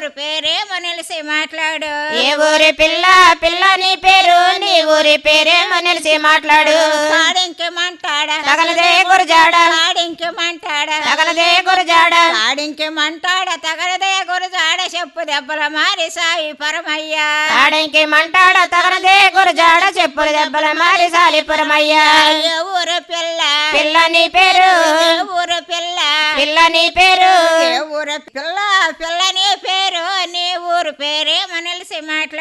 ఊరు పేరేమో నిలిసి మాట్లాడు ఏ ఊరి పిల్ల పిల్ల నీ పేరు నీ ఊరి పేరేమో నిలిచి మాట్లాడు కాడింకెమంటాడా తగలదే గురజాడ కాడింకెమంటాడా తగలదే గురజాడ కాడింకెమంటాడా తగలదే గురజాడ చెప్పు దెబ్బల మారి సాయి పరమయ్యా తాడంకి మంటాడ తగలదే గురజాడ చెప్పులు దెబ్బల మారి సాలిపురమయ్యా ఏ ఊరు పిల్ల పిల్ల నీ పేరు ఏ ఊరు పిల్ల పిల్ల నీ పేరు ఏ ఊరు పిల్ల పిల్ల నీ పేరు నీ ఊరు పేరేమో నిలిసి మాట్లాడు